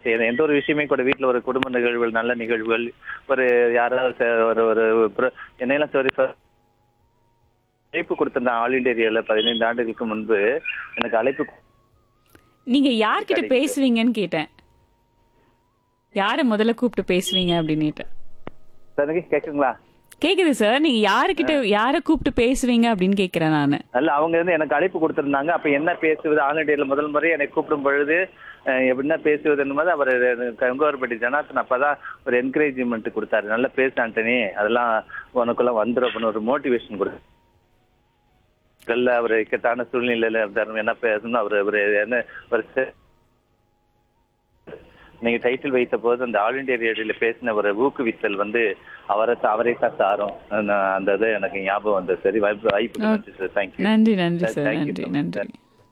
செய்யணும் எந்த ஒரு விஷயமே கூட வீட்டுல ஒரு குடும்ப நிகழ்வுகள் நல்ல நிகழ்வுகள் ஒரு யாராவது ச- ஒரு ஒரு pro- என்னையெல்லாம் சாரி அழைப்பு கொடுத்திருந்தேன் ஆல் இண்டியா ரேடியோல பதினைந்து ஆண்டுகளுக்கு முன்பு எனக்கு அழைப்பு நீங்க யார்கிட்ட பேசுவீங்கன்னு கேட்டேன் யாரை முதல்ல கூப்பிட்டு பேசுவீங்க அப்படின்னுட்டு தனக்கு கேக்குங்களா கேக்குது சார் நீங்க யாருக்கிட்ட யாரை கூப்பிட்டு பேசுவீங்க அப்படின்னு கேக்குறேன் நானு அல்ல அவங்க வந்து எனக்கு அழைப்பு கொடுத்திருந்தாங்க அப்ப என்ன பேசுவது ஆல் இண்டியால முதல் முறை என்னை கூப்பிடும் பொழுது அஹ், எப்படின்னா பேசுவது என்பது அவர் கங்கோர்பட்டி ஜனார்த்தன் அப்பதான் ஒரு என்கரேஜ்மெண்ட் கொடுத்தாரு நல்லா பேசு ஆண்டனி அதெல்லாம் உனக்குள்ள வந்துடும் அப்படின்னு ஒரு மோட்டிவேஷன் கொடுத்தாரு நல்ல அவர் இக்கட்டான சூழ்நிலையில இருந்தாரு என்ன பேசணும் அவர் ஒரு என்ன ஒரு செ- நீங்க டைட்டில் வைத்த போது அந்த ஆல் இண்டியா ரேடியோல பேசின ஒரு ஊக்குவித்தல் வந்து அவரை அவரை தான் சாரும் அந்த அந்த இது எனக்கு ஞாபகம் வந்தது சரி வாய்ப்பு வாய்ப்பு நன்றி சார் தேங்க்யூ நன்றி நன்றி Sir, சார் thank you நன்றி so much, நன்றி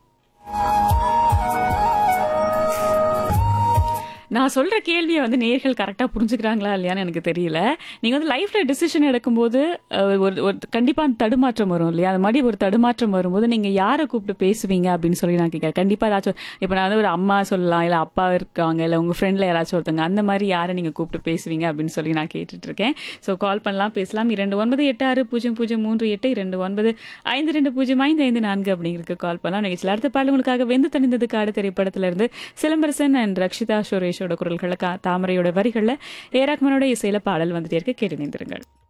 நான் சொல்ற கேள்வியை வந்து நேர்கள் கரெக்டா புரிஞ்சுக்கிறாங்களா இல்லையான்னு எனக்கு தெரியல நீங்க வந்து லைஃப்ல டிசிஷன் எடுக்கும்போது அஹ், ஒரு ஒரு கண்டிப்பா அந்த தடுமாற்றம் வரும் இல்லையா அது மாதிரி ஒரு தடுமாற்றம் வரும்போது நீங்க யாரை கூப்பிட்டு பேசுவீங்க அப்படின்னு சொல்லி நான் கேட்கறேன் கண்டிப்பா ஏதாச்சும் இப்ப நான் வந்து ஒரு அம்மா சொல்லலாம் இல்ல அப்பா இருக்காங்க இல்ல உங்க ஃப்ரெண்ட்ல யாராச்சும் ஒருத்தங்க அந்த மாதிரி யாரை நீங்க கூப்பிட்டு பேசுவீங்க அப்படின்னு சொல்லி நான் கேட்டுட்டு இருக்கேன் ஸோ கால் பண்ணலாம் பேசலாம் இரண்டு ஒன்பது எட்டு ஆறு பூஜ்ஜியம் பூஜ்ஜியம் மூன்று எட்டு இரண்டு ஒன்பது ஐந்து ரெண்டு பூஜ்ஜியம் ஐந்து ஐந்து நான்கு அப்படிங்கிறதுக்கு கால் பண்ணலாம் நிகழ்ச்சியில் அடுத்த பாடல் உங்களுக்காக வெந்து தணிந்தது காடு திரைப்படத்துல இருந்து சிலம்பரசன் அண்ட் ரக்ஷிதா சுரேஷோட குரல்களை கா- தாமரையோட வரிகளில் ஏராக்மனோட இசையில பாடல் வந்துட்டே இருக்கு கேட்டு நின்றுங்கள்